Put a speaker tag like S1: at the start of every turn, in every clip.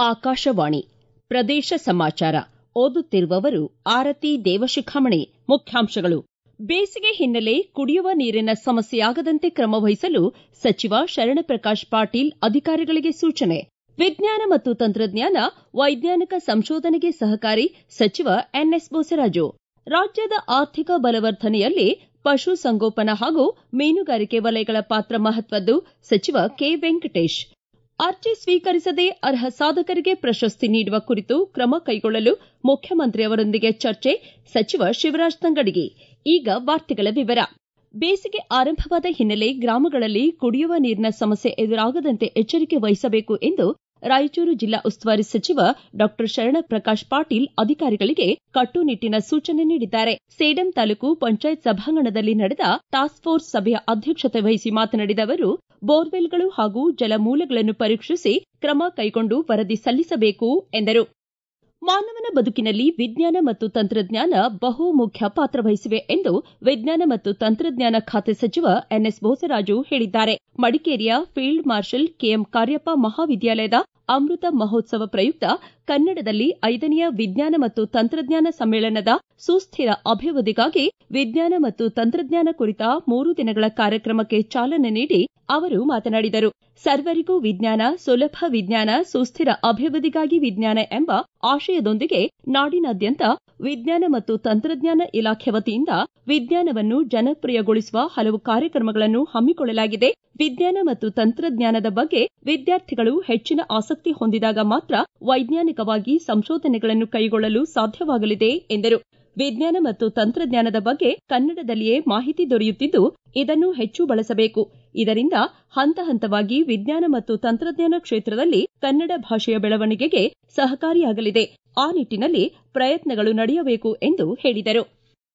S1: ಆಕಾಶವಾಣಿ ಪ್ರದೇಶ ಸಮಾಚಾರ ಓದುತ್ತಿರುವವರು ಆರತಿ ದೇವಶಿಖಾಮಣಿ ಮುಖ್ಯಾಂಶಗಳು ಬೇಸಿಗೆ ಹಿನ್ನೆಲೆ ಕುಡಿಯುವ ನೀರಿನ ಸಮಸ್ಯೆಯಾಗದಂತೆ ಕ್ರಮ ವಹಿಸಲು ಸಚಿವ ಶರಣಪ್ರಕಾಶ್ ಪಾಟೀಲ್ ಅಧಿಕಾರಿಗಳಿಗೆ ಸೂಚನೆ ವಿಜ್ಞಾನ ಮತ್ತು ತಂತ್ರಜ್ಞಾನ ವೈಜ್ಞಾನಿಕ ಸಂಶೋಧನೆಗೆ ಸಹಕಾರಿ ಸಚಿವ ಎನ್ಎಸ್ ಬೋಸರಾಜು ರಾಜ್ಯದ ಆರ್ಥಿಕ ಬಲವರ್ಧನೆಯಲ್ಲಿ ಪಶು ಸಂಗೋಪನಾ ಹಾಗೂ ಮೀನುಗಾರಿಕೆ ವಲಯಗಳ ಪಾತ್ರ ಮಹತ್ವದ್ದು ಸಚಿವ ಕೆ ವೆಂಕಟೇಶ್ ಅರ್ಜಿ ಸ್ವೀಕರಿಸದೆ ಅರ್ಹ ಸಾಧಕರಿಗೆ ಪ್ರಶಸ್ತಿ ನೀಡುವ ಕುರಿತು ಕ್ರಮ ಕೈಗೊಳ್ಳಲು ಮುಖ್ಯಮಂತ್ರಿಯವರೊಂದಿಗೆ ಚರ್ಚೆ ಸಚಿವ ಶಿವರಾಜ್ ತಂಗಡಗಿ ಈಗ ವಾರ್ತೆಗಳ ವಿವರ ಬೇಸಿಗೆ ಆರಂಭವಾದ ಹಿನ್ನೆಲೆ ಗ್ರಾಮಗಳಲ್ಲಿ ಕುಡಿಯುವ ನೀರಿನ ಸಮಸ್ಯೆ ಎದುರಾಗದಂತೆ ಎಚ್ಚರಿಕೆ ವಹಿಸಬೇಕು ಎಂದು ರಾಯಚೂರು ಜಿಲ್ಲಾ ಉಸ್ತುವಾರಿ ಸಚಿವ ಡಾ ಶರಣಪ್ರಕಾಶ್ ಪಾಟೀಲ್ ಅಧಿಕಾರಿಗಳಿಗೆ ಕಟ್ಟುನಿಟ್ಟಿನ ಸೂಚನೆ ನೀಡಿದ್ದಾರೆ ಸೇಡಂ ತಾಲೂಕು ಪಂಚಾಯತ್ ಸಭಾಂಗಣದಲ್ಲಿ ನಡೆದ ಟಾಸ್ಕ್ ಫೋರ್ಸ್ ಸಭೆಯ ಅಧ್ಯಕ್ಷತೆ ವಹಿಸಿ ಮಾತನಾಡಿದ ಅವರು ಬೋರ್ವೆಲ್ಗಳು ಹಾಗೂ ಜಲಮೂಲಗಳನ್ನು ಪರೀಕ್ಷಿಸಿ ಕ್ರಮ ಕೈಗೊಂಡು ವರದಿ ಸಲ್ಲಿಸಬೇಕು ಎಂದರು ಮಾನವನ ಬದುಕಿನಲ್ಲಿ ವಿಜ್ಞಾನ ಮತ್ತು ತಂತ್ರಜ್ಞಾನ ಬಹುಮುಖ್ಯ ಪಾತ್ರ ವಹಿಸಿವೆ ಎಂದು ವಿಜ್ಞಾನ ಮತ್ತು ತಂತ್ರಜ್ಞಾನ ಖಾತೆ ಸಚಿವ ಎನ್ಎಸ್ ಬೋಸರಾಜು ಹೇಳಿದ್ದಾರೆ ಮಡಿಕೇರಿಯ ಫೀಲ್ಡ್ ಮಾರ್ಷಲ್ ಕೆಎಂ ಕಾರ್ಯಪ್ಪ ಮಹಾವಿದ್ಯಾಲಯದ ಅಮೃತ ಮಹೋತ್ಸವ ಪ್ರಯುಕ್ತ ಕನ್ನಡದಲ್ಲಿ ಐದನೆಯ ವಿಜ್ಞಾನ ಮತ್ತು ತಂತ್ರಜ್ಞಾನ ಸಮ್ಮೇಳನದ ಸುಸ್ಥಿರ ಅಭಿವೃದ್ಧಿಗಾಗಿ ವಿಜ್ಞಾನ ಮತ್ತು ತಂತ್ರಜ್ಞಾನ ಕುರಿತ ಮೂರು ದಿನಗಳ ಕಾರ್ಯಕ್ರಮಕ್ಕೆ ಚಾಲನೆ ನೀಡಿ ಅವರು ಮಾತನಾಡಿದರು ಸರ್ವರಿಗೂ ವಿಜ್ಞಾನ ಸುಲಭ ವಿಜ್ಞಾನ ಸುಸ್ಥಿರ ಅಭಿವೃದ್ಧಿಗಾಗಿ ವಿಜ್ಞಾನ ಎಂಬ ಆಶಯದೊಂದಿಗೆ ನಾಡಿನಾದ್ಯಂತ ವಿಜ್ಞಾನ ಮತ್ತು ತಂತ್ರಜ್ಞಾನ ಇಲಾಖೆ ವತಿಯಿಂದ ವಿಜ್ಞಾನವನ್ನು ಜನಪ್ರಿಯಗೊಳಿಸುವ ಹಲವು ಕಾರ್ಯಕ್ರಮಗಳನ್ನು ಹಮ್ಮಿಕೊಳ್ಳಲಾಗಿದೆ ವಿಜ್ಞಾನ ಮತ್ತು ತಂತ್ರಜ್ಞಾನದ ಬಗ್ಗೆ ವಿದ್ಯಾರ್ಥಿಗಳು ಹೆಚ್ಚಿನ ಆಸಕ್ತಿ ಹೊಂದಿದಾಗ ಮಾತ್ರ ವೈಜ್ಞಾನಿಕವಾಗಿ ಸಂಶೋಧನೆಗಳನ್ನು ಕೈಗೊಳ್ಳಲು ಸಾಧ್ಯವಾಗಲಿದೆ ಎಂದರು ವಿಜ್ಞಾನ ಮತ್ತು ತಂತ್ರಜ್ಞಾನದ ಬಗ್ಗೆ ಕನ್ನಡದಲ್ಲಿಯೇ ಮಾಹಿತಿ ದೊರೆಯುತ್ತಿದ್ದು ಇದನ್ನು ಹೆಚ್ಚು ಬಳಸಬೇಕು ಇದರಿಂದ ಹಂತ ಹಂತವಾಗಿ ವಿಜ್ಞಾನ ಮತ್ತು ತಂತ್ರಜ್ಞಾನ ಕ್ಷೇತ್ರದಲ್ಲಿ ಕನ್ನಡ ಭಾಷೆಯ ಬೆಳವಣಿಗೆಗೆ ಸಹಕಾರಿಯಾಗಲಿದೆ ಆ ನಿಟ್ಟನಲ್ಲಿ ಪ್ರಯತ್ನಗಳು ನಡೆಯಬೇಕು ಎಂದು ಹೇಳಿದರು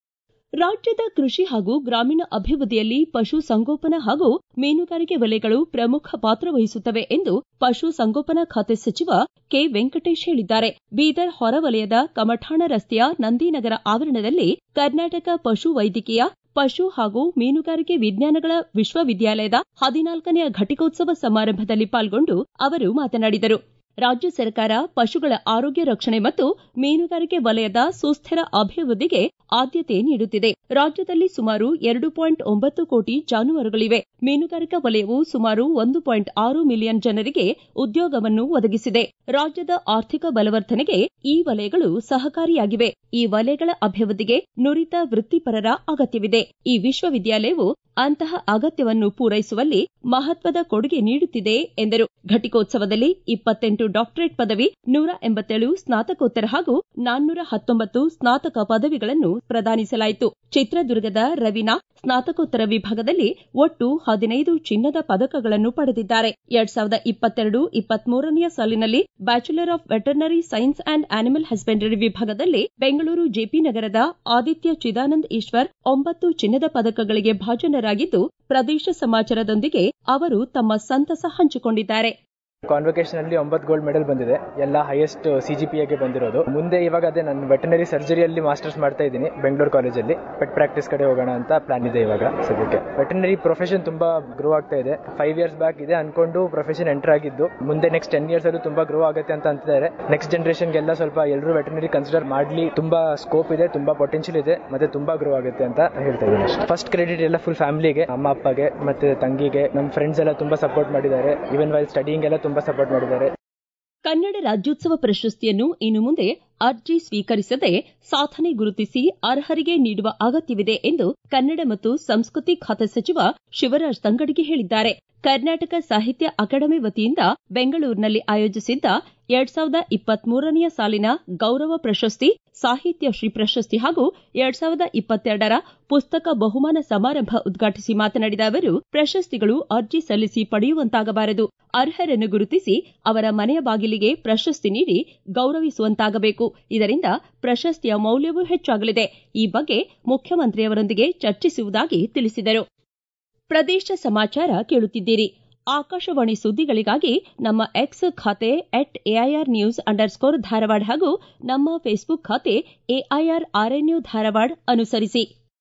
S1: ರಾಜ್ಯದ ಕೃಷಿ ಹಾಗೂ ಗ್ರಾಮೀಣ ಅಭಿವೃದ್ಧಿಯಲ್ಲಿ ಪಶು ಸಂಗೋಪನಾ ಹಾಗೂ ಮೀನುಗಾರಿಕೆ ವಲಯಗಳು ಪ್ರಮುಖ ಪಾತ್ರ ವಹಿಸುತ್ತವೆ ಎಂದು ಪಶು ಸಂಗೋಪನಾ ಖಾತೆ ಸಚಿವ ಕೆ ವೆಂಕಟೇಶ್ ಹೇಳಿದ್ದಾರೆ ಬೀದರ್ ಹೊರವಲಯದ ಕಮಠಾಣ ರಸ್ತೆಯ ನಂದಿನಗರ ಆವರಣದಲ್ಲಿ ಕರ್ನಾಟಕ ಪಶು ವೈದ್ಯಕೀಯ ಪಶು ಹಾಗೂ ಮೀನುಗಾರಿಕೆ ವಿಜ್ಞಾನಗಳ ವಿಶ್ವವಿದ್ಯಾಲಯದ ಹದಿನಾಲ್ಕನೆಯ ಘಟಿಕೋತ್ಸವ ಸಮಾರಂಭದಲ್ಲಿ ಪಾಲ್ಗೊಂಡು ಅವರು ಮಾತನಾಡಿದರು ರಾಜ್ಯ ಸರ್ಕಾರ ಪಶುಗಳ ಆರೋಗ್ಯ ರಕ್ಷಣೆ ಮತ್ತು ಮೀನುಗಾರಿಕೆ ವಲಯದ ಸುಸ್ಥಿರ ಅಭಿವೃದ್ಧಿಗೆ ಆದ್ಯತೆ ನೀಡುತ್ತಿದೆ ರಾಜ್ಯದಲ್ಲಿ ಸುಮಾರು ಎರಡು ಪಾಯಿಂಟ್ ಒಂಬತ್ತು ಕೋಟಿ ಜಾನುವಾರುಗಳಿವೆ ಮೀನುಗಾರಿಕಾ ವಲಯವು ಸುಮಾರು ಒಂದು ಪಾಯಿಂಟ್ ಆರು ಮಿಲಿಯನ್ ಜನರಿಗೆ ಉದ್ಯೋಗವನ್ನು ಒದಗಿಸಿದೆ ರಾಜ್ಯದ ಆರ್ಥಿಕ ಬಲವರ್ಧನೆಗೆ ಈ ವಲಯಗಳು ಸಹಕಾರಿಯಾಗಿವೆ ಈ ವಲಯಗಳ ಅಭಿವೃದ್ಧಿಗೆ ನುರಿತ ವೃತ್ತಿಪರರ ಅಗತ್ಯವಿದೆ ಈ ವಿಶ್ವವಿದ್ಯಾಲಯವು ಅಂತಹ ಅಗತ್ಯವನ್ನು ಪೂರೈಸುವಲ್ಲಿ ಮಹತ್ವದ ಕೊಡುಗೆ ನೀಡುತ್ತಿದೆ ಎಂದರು ಘಟಿಕೋತ್ಸವದಲ್ಲಿ ಇಪ್ಪತ್ತೆಂಟು ಡಾಕ್ಟರೇಟ್ ಪದವಿ ನೂರ ಎಂಬತ್ತೇಳು ಸ್ನಾತಕೋತ್ತರ ಹಾಗೂ ನಾನ್ನೂರ ಹತ್ತೊಂಬತ್ತು ಸ್ನಾತಕ ಪದವಿಗಳನ್ನು ಪ್ರದಾನಿಸಲಾಯಿತು ಚಿತ್ರದುರ್ಗದ ರವೀನಾ ಸ್ನಾತಕೋತ್ತರ ವಿಭಾಗದಲ್ಲಿ ಒಟ್ಟು ಹದಿನೈದು ಚಿನ್ನದ ಪದಕಗಳನ್ನು ಪಡೆದಿದ್ದಾರೆ ಎರಡ್ ಸಾವಿರದ ಇಪ್ಪತ್ತೆರಡು ಇಪ್ಪತ್ಮೂರನೆಯ ಸಾಲಿನಲ್ಲಿ bachelor of veterinary science and animal husbandry ವಿಭಾಗದಲ್ಲಿ ಬೆಂಗಳೂರು ಜೆಪಿ ನಗರದ ಆದಿತ್ಯ ಚಿದಾನಂದ್ ಈಶ್ವರ್ ಒಂಬತ್ತು ಚಿನ್ನದ ಪದಕಗಳಿಗೆ ಭಾಜನರಾಗಿದ್ದು ಪ್ರದೇಶ ಸಮಾಚಾರದೊಂದಿಗೆ ಅವರು ತಮ್ಮ ಸಂತಸ ಹಂಚಿಕೊಂಡಿದ್ದಾರೆ
S2: ಕಾನ್ವೊಕೇಶನ್ ಅಲ್ಲಿ ಒಂಬತ್ತು ಗೋಲ್ಡ್ ಮೆಡಲ್ ಬಂದಿದೆ ಎಲ್ಲ ಹೈಯೆಸ್ಟ್ ಸಿ ಜಿ ಪಿ ಆಗಿ ಬಂದಿರೋದು ಮುಂದೆ ಇವಾಗ ಅದೇ ನಾನು ವೆಟನರಿ ಸರ್ಜರಿಯಲ್ಲಿ ಮಾಸ್ಟರ್ಸ್ ಮಾಡ್ತಾ ಇದ್ದೀನಿ ಬೆಂಗಳೂರು ಕಾಲೇಜಲ್ಲಿ ಪೆಟ್ ಪ್ರಾಕ್ಟೀಸ್ ಕಡೆ ಹೋಗೋಣ ಅಂತ ಪ್ಲಾನ್ ಇದೆ ಇವಾಗ ಸದ್ಯಕ್ಕೆ ವೆಟನರಿ ಪ್ರೊಫೆಷನ್ ತುಂಬಾ ಗ್ರೋ ಆಗ್ತಾ ಇದೆ ಫೈವ್ ಇಯರ್ಸ್ ಬ್ಯಾಕ್ ಇದೆ ಅನ್ಕೊಂಡು ಪ್ರೊಫೆಷನ್ ಎಂಟರ್ ಆಗಿದ್ದು ಮುಂದೆ ನೆಕ್ಸ್ಟ್ ಟೆನ್ ಇಯರ್ಸ್ ಅಲ್ಲೂ ತುಂಬಾ ಗ್ರೋ ಆಗುತ್ತೆ ಅಂತ ಅಂತಿದ್ದಾರೆ ನೆಕ್ಸ್ಟ್ ಜನರೇಷನ್ಗೆಲ್ಲ ಸ್ವಲ್ಪ ಎಲ್ಲರೂ ವೆಟನರಿ ಕನ್ಸಿಡರ್ ಮಾಡ್ಲಿ ತುಂಬಾ ಸ್ಕೋಪ್ ಇದೆ ತುಂಬಾ ಪೊಟೆನ್ಶಿಯಲ್ ಇದೆ ಮತ್ತೆ ತುಂಬಾ ಗ್ರೋ ಆಗುತ್ತೆ ಅಂತ ಹೇಳ್ತಾ ಇದ್ದೀನಿ ಫಸ್ಟ್ ಕ್ರೆಡಿಟ್ ಎಲ್ಲ ಫುಲ್ ಫ್ಯಾಮಿಲಿಗೆ ಅಮ್ಮ ಅಪ್ಪಗೆ ಮತ್ತೆ ತಂಗಿಗೆ ನಮ್ಮ ಫ್ರೆಂಡ್ಸ್ ಎಲ್ಲ ತುಂಬಾ ಸಪೋರ್ಟ್ ಮಾಡಿದ್ದಾರೆ ಇವನ್ ವೈಲ್ ಸ್ಟಡಿಂಗ್ ಎಲ್ಲ ತುಂಬಾ ಸಪೋರ್ಟ್ ಮಾಡಿದ್ದಾರೆ
S1: ಕನ್ನಡ ರಾಜ್ಯೋತ್ಸವ ಪ್ರಶಸ್ತಿಯನ್ನು ಇನ್ನು ಮುಂದೆ ಅರ್ಜಿ ಸ್ವೀಕರಿಸದೆ ಸಾಧನೆ ಗುರುತಿಸಿ ಅರ್ಹರಿಗೆ ನೀಡುವ ಅಗತ್ಯವಿದೆ ಎಂದು ಕನ್ನಡ ಮತ್ತು ಸಂಸ್ಕೃತಿ ಖಾತೆ ಸಚಿವ ಶಿವರಾಜ್ ತಂಗಡಗಿ ಹೇಳಿದ್ದಾರೆ ಕರ್ನಾಟಕ ಸಾಹಿತ್ಯ ಅಕಾಡೆಮಿ ವತಿಯಿಂದ ಬೆಂಗಳೂರಿನಲ್ಲಿ ಆಯೋಜಿಸಿದ್ದ ಎರಡ್ ಸಾವಿರದ ಇಪ್ಪತ್ಮೂರನೆಯ ಸಾಲಿನ ಗೌರವ ಪ್ರಶಸ್ತಿ ಸಾಹಿತ್ಯ ಶ್ರೀ ಪ್ರಶಸ್ತಿ ಹಾಗೂ ಎರಡ್ ಸಾವಿರದ ಇಪ್ಪತ್ತೆರಡರ ಪುಸ್ತಕ ಬಹುಮಾನ ಸಮಾರಂಭ ಉದ್ಘಾಟಿಸಿ ಮಾತನಾಡಿದ ಅವರು ಪ್ರಶಸ್ತಿಗಳು ಅರ್ಜಿ ಸಲ್ಲಿಸಿ ಪಡೆಯುವಂತಾಗಬಾರದು ಅರ್ಹರನ್ನು ಗುರುತಿಸಿ ಅವರ ಮನೆಯ ಬಾಗಿಲಿಗೆ ಪ್ರಶಸ್ತಿ ನೀಡಿ ಗೌರವಿಸುವಂತಾಗಬೇಕು ಇದರಿಂದ ಪ್ರಶಸ್ತಿಯ ಮೌಲ್ಯವೂ ಹೆಚ್ಚಾಗಲಿದೆ ಈ ಬಗ್ಗೆ ಮುಖ್ಯಮಂತ್ರಿಯವರೊಂದಿಗೆ ಚರ್ಚಿಸುವುದಾಗಿ ತಿಳಿಸಿದರು ಪ್ರದೇಶ ಸಮಾಚಾರ ಕೇಳುತ್ತಿದ್ದೀರಿ ಆಕಾಶವಾಣಿ ಸುದ್ದಿಗಳಿಗಾಗಿ ನಮ್ಮ ಎಕ್ಸ್ ಖಾತೆ at AIR news underscore Dharwad ಹಾಗೂ ನಮ್ಮ ಫೇಸ್ಬುಕ್ ಖಾತೆ ಎಐಆರ್ ಆರ್ಎನ್ಯು ಧಾರವಾಡ ಅನುಸರಿಸಿ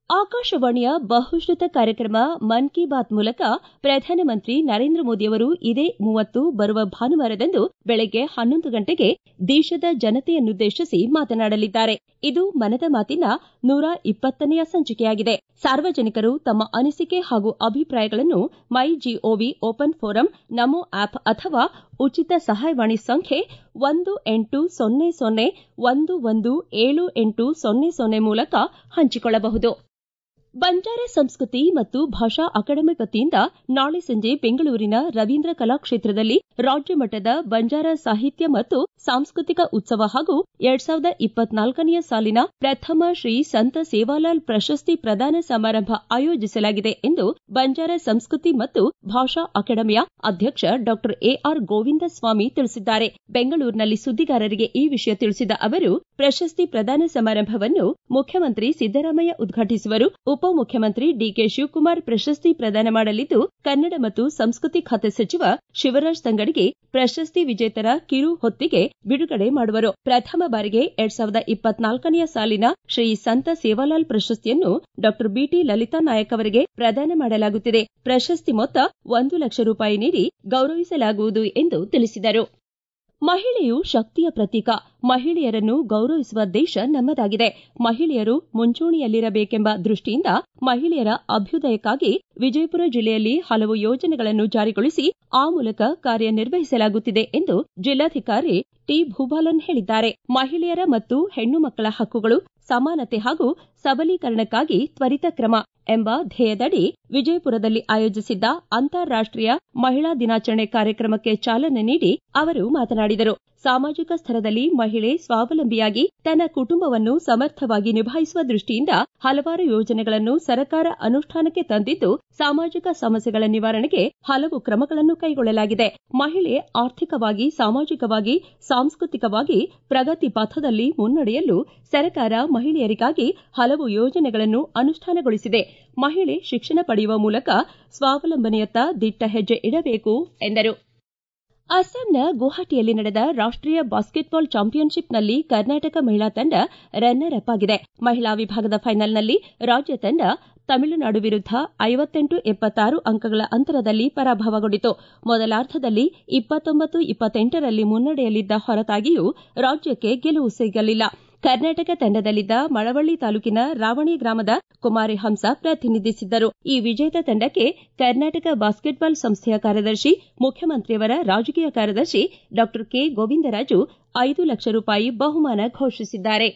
S1: ಆಕಾಶವಾಣಿಯ ಬಹುಶ್ರುತ ಕಾರ್ಯಕ್ರಮ ಮನ್ ಕಿ ಬಾತ್ ಮೂಲಕ ಪ್ರಧಾನಮಂತ್ರಿ ನರೇಂದ್ರ ಮೋದಿಯವರು ಇದೇ ಮೂವತ್ತು ಬರುವ ಭಾನುವಾರದಂದು ಬೆಳಗ್ಗೆ ಹನ್ನೊಂದು ಗಂಟೆಗೆ ದೇಶದ ಜನತೆಯನ್ನುದ್ದೇಶಿಸಿ ಮಾತನಾಡಲಿದ್ದಾರೆ ಇದು ಮನದ ಮಾತಿನ ನೂರ ಇಪ್ಪತ್ತನೆಯ ಸಂಚಿಕೆಯಾಗಿದೆ ಸಾರ್ವಜನಿಕರು ತಮ್ಮ ಅನಿಸಿಕೆ ಹಾಗೂ ಅಭಿಪ್ರಾಯಗಳನ್ನು my GOV open forum Namo app ಅಥವಾ ಉಚಿತ ಸಹಾಯವಾಣಿ ಸಂಖ್ಯೆ ಒಂದು ಎಂಟು ಸೊನ್ನೆ ಸೊನ್ನೆ ಒಂದು ಒಂದು ಏಳು ಎಂಟು ಸೊನ್ನೆ ಸೊನ್ನೆ ಮೂಲಕ ಹಂಚಿಕೊಳ್ಳಬಹುದು ಬಂಜಾರ ಸಂಸ್ಕೃತಿ ಮತ್ತು ಭಾಷಾ ಅಕಾಡೆಮಿ ವತಿಯಿಂದ ನಾಳೆ ಸಂಜೆ ಬೆಂಗಳೂರಿನ ರವೀಂದ್ರ ಕಲಾಕ್ಷೇತ್ರದಲ್ಲಿ ರಾಜ್ಯ ಮಟ್ಟದ ಬಂಜಾರ ಸಾಹಿತ್ಯ ಮತ್ತು ಸಾಂಸ್ಕೃತಿಕ ಉತ್ಸವ ಹಾಗೂ ಎರಡ್ ಸಾವಿರದ ಇಪ್ಪತ್ನಾಲ್ಕನೆಯ ಸಾಲಿನ ಪ್ರಥಮ ಶ್ರೀ ಸಂತ ಸೇವಾಲಾಲ್ ಪ್ರಶಸ್ತಿ ಪ್ರದಾನ ಸಮಾರಂಭ ಆಯೋಜಿಸಲಾಗಿದೆ ಎಂದು ಬಂಜಾರ ಸಂಸ್ಕೃತಿ ಮತ್ತು ಭಾಷಾ ಅಕಾಡೆಮಿಯ ಅಧ್ಯಕ್ಷ ಡಾ ಎಆರ್ ಗೋವಿಂದ ಸ್ವಾಮಿ ತಿಳಿಸಿದ್ದಾರೆ ಬೆಂಗಳೂರಿನಲ್ಲಿ ಸುದ್ದಿಗಾರರಿಗೆ ಈ ವಿಷಯ ತಿಳಿಸಿದ ಅವರು ಪ್ರಶಸ್ತಿ ಪ್ರದಾನ ಸಮಾರಂಭವನ್ನು ಮುಖ್ಯಮಂತ್ರಿ ಸಿದ್ದರಾಮಯ್ಯ ಉದ್ಘಾಟಿಸುವರು ಉಪಮುಖ್ಯಮಂತ್ರಿ ಡಿಕೆ ಶಿವಕುಮಾರ್ ಪ್ರಶಸ್ತಿ ಪ್ರದಾನ ಮಾಡಲಿದ್ದು ಕನ್ನಡ ಮತ್ತು ಸಂಸ್ಕೃತಿ ಖಾತೆ ಸಚಿವ ಶಿವರಾಜ್ ತಂಗಡಿಗೆ ಪ್ರಶಸ್ತಿ ವಿಜೇತರ ಕಿರು ಹೊತ್ತಿಗೆ ಬಿಡುಗಡೆ ಮಾಡುವರು ಪ್ರಥಮ ಬಾರಿಗೆ ಎರಡ್ ಸಾವಿರದ ಇಪ್ಪತ್ನಾಲ್ಕನೆಯ ಸಾಲಿನ ಶ್ರೀ ಸಂತ ಸೇವಾಲಾಲ್ ಪ್ರಶಸ್ತಿಯನ್ನು ಡಾ ಬಿಟಿ ಲಲಿತಾ ನಾಯಕ್ ಅವರಿಗೆ ಪ್ರದಾನ ಮಾಡಲಾಗುತ್ತಿದೆ ಪ್ರಶಸ್ತಿ ಮೊತ್ತ ಒಂದು ಲಕ್ಷ ರೂಪಾಯಿ ನೀಡಿ ಗೌರವಿಸಲಾಗುವುದು ಎಂದು ತಿಳಿಸಿದರು ಮಹಿಳೆಯು ಶಕ್ತಿಯ ಪ್ರತೀಕ ಮಹಿಳೆಯರನ್ನು ಗೌರವಿಸುವ ದೇಶ ನಮ್ಮದಾಗಿದೆ ಮಹಿಳೆಯರು ಮುಂಚೂಣಿಯಲ್ಲಿರಬೇಕೆಂಬ ದೃಷ್ಟಿಯಿಂದ ಮಹಿಳೆಯರ ಅಭ್ಯುದಯಕ್ಕಾಗಿ ವಿಜಯಪುರ ಜಿಲ್ಲೆಯಲ್ಲಿ ಹಲವು ಯೋಜನೆಗಳನ್ನು ಜಾರಿಗೊಳಿಸಿ ಆ ಮೂಲಕ ಕಾರ್ಯನಿರ್ವಹಿಸಲಾಗುತ್ತಿದೆ ಎಂದು ಜಿಲ್ಲಾಧಿಕಾರಿ ಟಿ ಭೂಬಾಲನ್ ಹೇಳಿದ್ದಾರೆ ಮಹಿಳೆಯರ ಮತ್ತು ಹೆಣ್ಣು ಮಕ್ಕಳ ಹಕ್ಕುಗಳು ಸಮಾನತೆ ಹಾಗೂ ಸಬಲೀಕರಣಕ್ಕಾಗಿ ತ್ವರಿತ ಕ್ರಮ ಎಂಬ ಧ್ಯೇಯದಡಿ ವಿಜಯಪುರದಲ್ಲಿ ಆಯೋಜಿಸಿದ್ದ ಅಂತಾರಾಷ್ಟೀಯ ಮಹಿಳಾ ದಿನಾಚರಣೆ ಕಾರ್ಯಕ್ರಮಕ್ಕೆ ಚಾಲನೆ ನೀಡಿ ಅವರು ಮಾತನಾಡಿದರು ಸಾಮಾಜಿಕ ಸ್ತರದಲ್ಲಿ ಮಹಿಳೆ ಸ್ವಾವಲಂಬಿಯಾಗಿ ತನ್ನ ಕುಟುಂಬವನ್ನು ಸಮರ್ಥವಾಗಿ ನಿಭಾಯಿಸುವ ದೃಷ್ಟಿಯಿಂದ ಹಲವಾರು ಯೋಜನೆಗಳನ್ನು ಸರ್ಕಾರ ಅನುಷ್ಠಾನಕ್ಕೆ ತಂದಿದ್ದು ಸಾಮಾಜಿಕ ಸಮಸ್ಯೆಗಳ ನಿವಾರಣೆಗೆ ಹಲವು ಕ್ರಮಗಳನ್ನು ಕೈಗೊಳ್ಳಲಾಗಿದೆ ಮಹಿಳೆ ಆರ್ಥಿಕವಾಗಿ ಸಾಮಾಜಿಕವಾಗಿ ಸಾಂಸ್ಕೃತಿಕವಾಗಿ ಪ್ರಗತಿ ಪಥದಲ್ಲಿ ಮುನ್ನಡೆಯಲು ಸರ್ಕಾರ ಮಹಿಳೆಯರಿಗಾಗಿ ಹಲವು ಯೋಜನೆಗಳನ್ನು ಅನುಷ್ಠಾನಗೊಳಿಸಿದೆ ಮಹಿಳೆ ಶಿಕ್ಷಣ ಪಡೆಯುವ ಮೂಲಕ ಸ್ವಾವಲಂಬನೆಯತ್ತ ದಿಟ್ಟ ಹೆಜ್ಜೆ ಇಡಬೇಕು ಎಂದರು ಅಸ್ಸಾಂನ ಗುವಾಹಟಿಯಲ್ಲಿ ನಡೆದ ರಾಷ್ಟೀಯ ಬಾಸ್ಕೆಟ್ಬಾಲ್ ಚಾಂಪಿಯನ್ಶಿಪ್ನಲ್ಲಿ ಕರ್ನಾಟಕ ಮಹಿಳಾ ತಂಡ ರನ್ನರ್ ಅಪ್ ಆಗಿದೆ ಮಹಿಳಾ ವಿಭಾಗದ ಫೈನಲ್ನಲ್ಲಿ ರಾಜ್ಯ ತಂಡ ತಮಿಳುನಾಡು ವಿರುದ್ಧ ಐವತ್ತೆಂಟು ಎಪ್ಪತ್ತಾರು ಅಂಕಗಳ ಅಂತರದಲ್ಲಿ ಪರಾಭವಗೊಂಡಿತು ಮೊದಲಾರ್ಧದಲ್ಲಿ ಇಪ್ಪತ್ತೊಂಬತ್ತು ಇಪ್ಪತ್ತೆಂಟರಲ್ಲಿ ಮುನ್ನಡೆಯಲ್ಲಿದ್ದ ಹೊರತಾಗಿಯೂ ರಾಜ್ಯಕ್ಕೆ ಗೆಲುವು ಸಿಗಲಿಲ್ಲ ಕರ್ನಾಟಕ ತಂಡದಲ್ಲಿದ್ದ ಮಳವಳ್ಳಿ ತಾಲೂಕಿನ ರಾವಣಿ ಗ್ರಾಮದ ಕುಮಾರಿ ಹಂಸ ಪ್ರತಿನಿಧಿಸಿದ್ದರು ಈ ವಿಜೇತ ತಂಡಕ್ಕೆ ಕರ್ನಾಟಕ ಬಾಸ್ಕೆಟ್ಬಾಲ್ ಸಂಸ್ಥೆಯ ಕಾರ್ಯದರ್ಶಿ ಮುಖ್ಯಮಂತ್ರಿಯವರ ರಾಜಕೀಯ ಕಾರ್ಯದರ್ಶಿ ಡಾ ಕೆ ಗೋವಿಂದರಾಜು ಐದು ಲಕ್ಷ ರೂಪಾಯಿ ಬಹುಮಾನ ಘೋಷಿಸಿದ್ದಾರೆ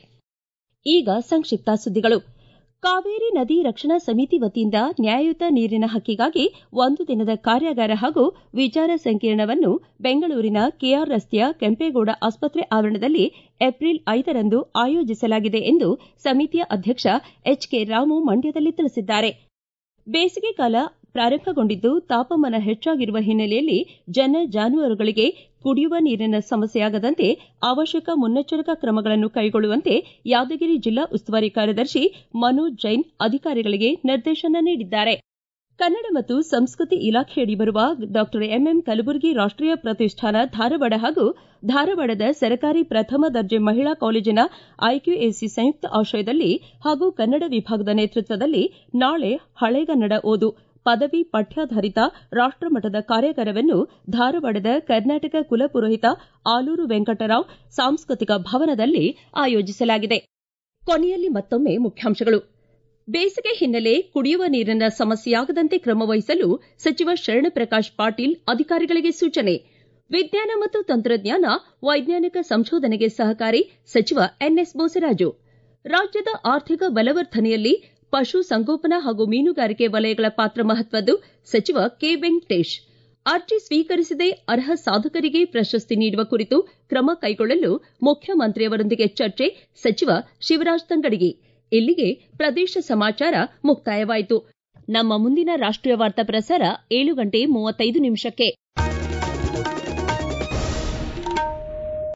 S1: ಈಗ ಸಂಕ್ಷಿಪ್ತ ಸುದ್ದಿಗಳು ಕಾವೇರಿ ನದಿ ರಕ್ಷಣಾ ಸಮಿತಿ ವತಿಯಿಂದ ನ್ಯಾಯಯುತ ನೀರಿನ ಹಕ್ಕಿಗಾಗಿ ಒಂದು ದಿನದ ಕಾರ್ಯಾಗಾರ ಹಾಗೂ ವಿಚಾರ ಸಂಕಿರಣವನ್ನು ಬೆಂಗಳೂರಿನ ಕೆಆರ್ ರಸ್ತೆಯ ಕೆಂಪೇಗೌಡ ಆಸ್ಪತ್ರೆ ಆವರಣದಲ್ಲಿ ಏಪ್ರಿಲ್ ಐದರಂದು ಆಯೋಜಿಸಲಾಗಿದೆ ಎಂದು ಸಮಿತಿಯ ಅಧ್ಯಕ್ಷ ಎಚ್ಕೆ ರಾಮು ಮಂಡ್ಯದಲ್ಲಿ ತಿಳಿಸಿದ್ದಾರೆ ಬೇಸಿಗೆ ಕಾಲ ಪ್ರಾರಂಭಗೊಂಡಿದ್ದು ತಾಪಮಾನ ಹೆಚ್ಚಾಗಿರುವ ಹಿನ್ನೆಲೆಯಲ್ಲಿ ಜನ ಜಾನುವಾರುಗಳಿಗೆ ಕುಡಿಯುವ ನೀರಿನ ಸಮಸ್ಯೆಯಾಗದಂತೆ ಅವಶ್ಯಕ ಮುನ್ನೆಚ್ಚರಿಕಾ ಕ್ರಮಗಳನ್ನು ಕೈಗೊಳ್ಳುವಂತೆ ಯಾದಗಿರಿ ಜಿಲ್ಲಾ ಉಸ್ತುವಾರಿ ಕಾರ್ಯದರ್ಶಿ ಮನೋಜ್ ಜೈನ್ ಅಧಿಕಾರಿಗಳಿಗೆ ನಿರ್ದೇಶನ ನೀಡಿದ್ದಾರೆ ಕನ್ನಡ ಮತ್ತು ಸಂಸ್ಕೃತಿ ಇಲಾಖೆಯಡಿ ಬರುವ ಡಾ ಎಂಎಂ ಕಲಬುರಗಿ ರಾಷ್ಟೀಯ ಪ್ರತಿಷ್ಠಾನ ಧಾರವಾಡ ಹಾಗೂ ಧಾರವಾಡದ ಸರ್ಕಾರಿ ಪ್ರಥಮ ದರ್ಜೆ ಮಹಿಳಾ ಕಾಲೇಜಿನ ಐಕ್ಯೂಎಸಿ ಸಂಯುಕ್ತ ಆಶ್ರಯದಲ್ಲಿ ಹಾಗೂ ಕನ್ನಡ ವಿಭಾಗದ ನೇತೃತ್ವದಲ್ಲಿ ನಾಳೆ ಹಳೆಗನ್ನಡ ಓದು ಪದವಿ ಪಠ್ಯಾಧಾರಿತ ರಾಷ್ಟಮಟ್ಟದ ಕಾರ್ಯಾಗಾರವನ್ನು ಧಾರವಾಡದ ಕರ್ನಾಟಕ ಕುಲಪುರೋಹಿತ ಆಲೂರು ವೆಂಕಟರಾವ್ ಸಾಂಸ್ಕೃತಿಕ ಭವನದಲ್ಲಿ ಆಯೋಜಿಸಲಾಗಿದೆ ಕೊನೆಯಲ್ಲಿ ಮತ್ತೊಮ್ಮೆ ಮುಖ್ಯಾಂಶಗಳು ಬೇಸಿಗೆ ಹಿನ್ನೆಲೆ ಕುಡಿಯುವ ನೀರಿನ ಸಮಸ್ಯೆಯಾಗದಂತೆ ಕ್ರಮ ವಹಿಸಲು ಸಚಿವ ಶರಣಪ್ರಕಾಶ್ ಪಾಟೀಲ್ ಅಧಿಕಾರಿಗಳಿಗೆ ಸೂಚನೆ ವಿಜ್ಞಾನ ಮತ್ತು ತಂತ್ರಜ್ಞಾನ ವೈಜ್ಞಾನಿಕ ಸಂಶೋಧನೆಗೆ ಸಹಕಾರಿ ಸಚಿವ ಎನ್ಎಸ್ ಬೋಸರಾಜು ರಾಜ್ಯದ ಆರ್ಥಿಕ ಬಲವರ್ಧನೆಯಲ್ಲಿ ಪಶು ಸಂಗೋಪನಾ ಹಾಗೂ ಮೀನುಗಾರಿಕೆ ವಲಯಗಳ ಪಾತ್ರ ಮಹತ್ವದ್ದು ಸಚಿವ ಕೆ ವೆಂಕಟೇಶ್ ಅರ್ಜಿ ಸ್ವೀಕರಿಸದೆ ಅರ್ಹ ಸಾಧಕರಿಗೆ ಪ್ರಶಸ್ತಿ ನೀಡುವ ಕುರಿತು ಕ್ರಮ ಕೈಗೊಳ್ಳಲು ಮುಖ್ಯಮಂತ್ರಿಯವರೊಂದಿಗೆ ಚರ್ಚೆ ಸಚಿವ ಶಿವರಾಜ್ ತಂಗಡಗಿ ಇಲ್ಲಿಗೆ ಪ್ರದೇಶ ಸಮಾಚಾರ ಮುಕ್ತಾಯವಾಯಿತು ನಮ್ಮ ಮುಂದಿನ ರಾಷ್ಟೀಯ ವಾರ್ತಾ ಪ್ರಸಾರ ಏಳು ಗಂಟೆ ಮೂವತ್ತೈದು ನಿಮಿಷಕ್ಕೆ